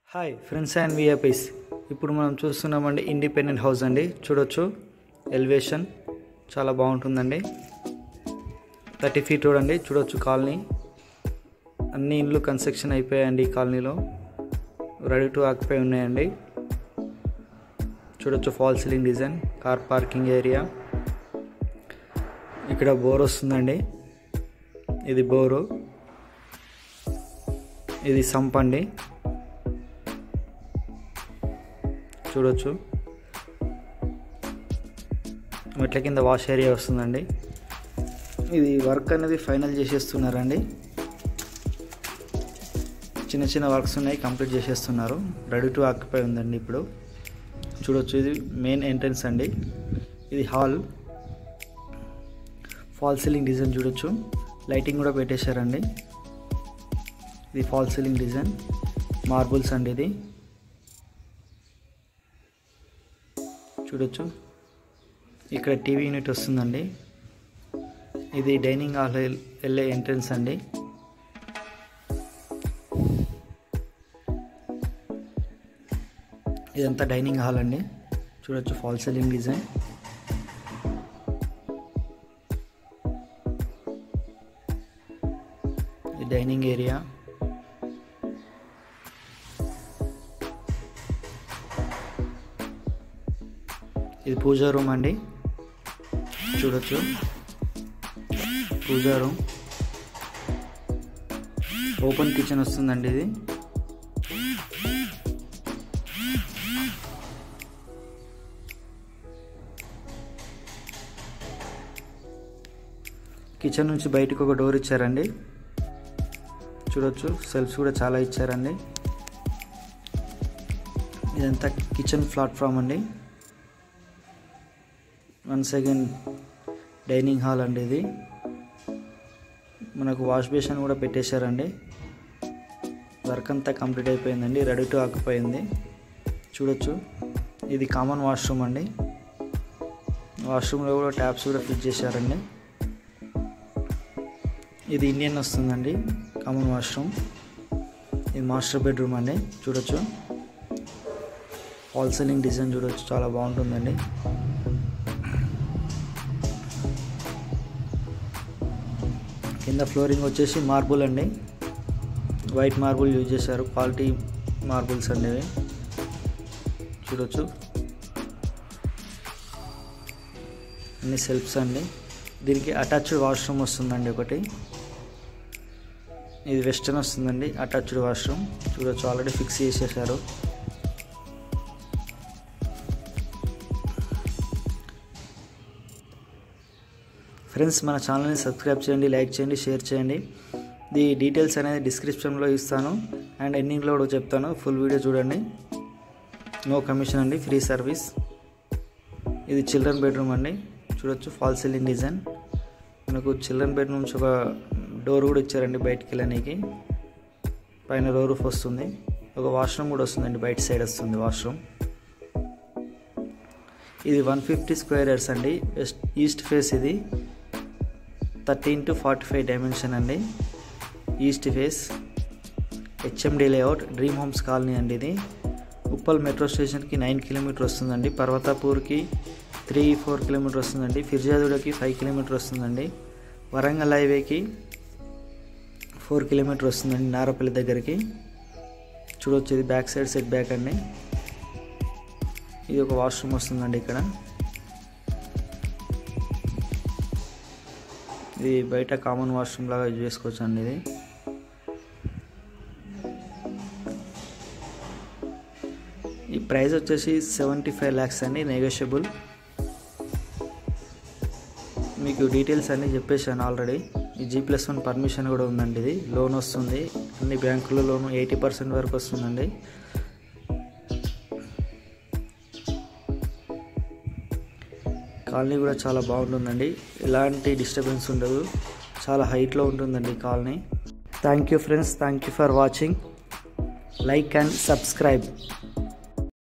hi friends and VIPs ఇప్పుడు మనం చూస్తున్నామండి ఇండిపెండెంట్ హౌస్ అండి చూడొచ్చు ఎలివేషన్ చాలా బాగుంటుందండి థర్టీ ఫీట్ రోడ్ అండి చూడొచ్చు కాలనీ అన్ని ఇండ్లు కన్స్ట్రక్షన్ అయిపోయాయండి ఈ కాలనీలో రెడీ టు ఆక్యుపై ఉన్నాయండి చూడొచ్చు fall ceiling design car parking area ఇక్కడ బోర్ వస్తుందండి ఇది బోరు ఇది సంప్ అండి చూడొచ్చు మెట్ల కింద వాష్ ఏరియా వస్తుందండి ఇది వర్క్ అనేది ఫైనల్ చేసేస్తున్నారండి చిన్న చిన్న వర్క్స్ ఉన్నాయి కంప్లీట్ చేసేస్తున్నారు రెడీ టు ఆక్యుపై ఉందండి ఇప్పుడు చూడొచ్చు ఇది మెయిన్ ఎంట్రన్స్ అండి ఇది హాల్ ఫాల్ సీలింగ్ డిజైన్ చూడొచ్చు లైటింగ్ కూడా పెట్టేశారండి ఇది ఫాల్ సీలింగ్ డిజైన్ మార్బుల్స్ అండి ఇది చూడొచ్చు ఇక్కడ టీవీ యూనిట్ వస్తుందండి ఇది డైనింగ్ హాల్ వెళ్ళే ఎంట్రన్స్ అండి ఇదంతా డైనింగ్ హాల్ అండి చూడొచ్చు ఫాల్ సీలింగ్ డిజైన్ ఇది డైనింగ్ ఏరియా ఇది పూజా రూమ్ అండి చూడొచ్చు పూజా రూమ్ ఓపెన్ కిచెన్ వస్తుందండి ఇది కిచెన్ నుంచి బయటకు ఒక డోర్ ఇచ్చారండి చూడొచ్చు సెల్ఫ్స్ కూడా చాలా ఇచ్చారండి ఇదంతా కిచెన్ ప్లాట్ఫామ్ అండి వన్స్ అగైన్ డైనింగ్ హాల్ అండి ఇది మనకు వాష్ బేసిన్ కూడా పెట్టేశారండి వర్క్ అంతా కంప్లీట్ అయిపోయిందండి రెడీ టు ఆకుపోయింది చూడొచ్చు ఇది కామన్ వాష్రూమ్ అండి వాష్రూమ్లో కూడా ట్యాప్స్ కూడా ఫిట్ చేశారండి ఇది ఇండియన్ వస్తుందండి కామన్ వాష్రూమ్ ఇది మాస్టర్ బెడ్రూమ్ అండి చూడొచ్చు ఫాల్ సీలింగ్ డిజైన్ చూడొచ్చు చాలా బాగుంటుందండి కింద ఫ్లోరింగ్ వచ్చేసి మార్బుల్ అండి వైట్ మార్బుల్ యూజ్ చేశారు క్వాలిటీ మార్బుల్స్ అండి ఇవి చూడొచ్చు అన్ని సెల్ఫ్స్ అండి దీనికి అటాచ్డ్ వాష్రూమ్ వస్తుందండి ఒకటి ఇది వెస్టర్న్ వస్తుందండి అటాచ్డ్ వాష్రూమ్ చూడొచ్చు ఆల్రెడీ ఫిక్స్ చేసేసారు ఫ్రెండ్స్ మన ఛానల్ని సబ్స్క్రైబ్ చేయండి లైక్ చేయండి షేర్ చేయండి ది డీటెయిల్స్ అనేది డిస్క్రిప్షన్లో ఇస్తాను అండ్ ఎండింగ్లో కూడా చెప్తాను ఫుల్ వీడియో చూడండి నో కమిషన్ అండి ఫ్రీ సర్వీస్ ఇది చిల్డ్రన్ బెడ్రూమ్ అండి చూడొచ్చు ఫాల్ సీలింగ్ డిజైన్ మనకు చిల్డ్రన్ బెడ్రూమ్ నుంచి ఒక డోర్ కూడా ఇచ్చారండి బయటికి వెళ్ళడానికి పైన డోర్ రూఫ్ వస్తుంది ఒక వాష్రూమ్ కూడా వస్తుందండి బయట సైడ్ వస్తుంది వాష్రూమ్ ఇది వన్ ఫిఫ్టీ స్క్వేర్ ఇయర్స్ అండి వెస్ట్ ఈస్ట్ ఫేస్ ఇది thirteen to forty five dimension అండి east face HMD layout dream homes colony అండి ఇది ఉప్పల్ మెట్రో స్టేషన్కి నైన్ కిలోమీటర్ వస్తుందండి పర్వతాపూర్కి త్రీ ఫోర్ కిలోమీటర్ వస్తుందండి ఫిర్జాదుడకి ఫైవ్ కిలోమీటర్ వస్తుందండి వరంగల్ హైవేకి ఫోర్ కిలోమీటర్ వస్తుందండి నారపల్లి దగ్గరికి చూడొచ్చు ఇది బ్యాక్ సైడ్ సెట్ బ్యాక్ అండి ఇది ఒక వాష్రూమ్ వస్తుందండి ఇక్కడ ఇది బయట కామన్ వాష్రూమ్ లాగా యూజ్ చేసుకోవచ్చు అండి ఇది ఈ ప్రైస్ వచ్చేసి సెవెంటీ ఫైవ్ ల్యాక్స్ అండి నెగోషియబుల్ మీకు డీటెయిల్స్ అన్నీ చెప్పేశాను ఆల్రెడీ ఈ జీ ప్లస్ వన్ పర్మిషన్ కూడా ఉందండి ఇది లోన్ వస్తుంది అన్ని బ్యాంకుల్లో లోన్ ఎయిటీ పర్సెంట్ వరకు వస్తుందండి కాలనీ కూడా చాలా బాగుంటుందండి ఎలాంటి డిస్టర్బెన్స్ ఉండదు చాలా హైట్లో ఉంటుందండి colony thank you friends thank you for watching like and subscribe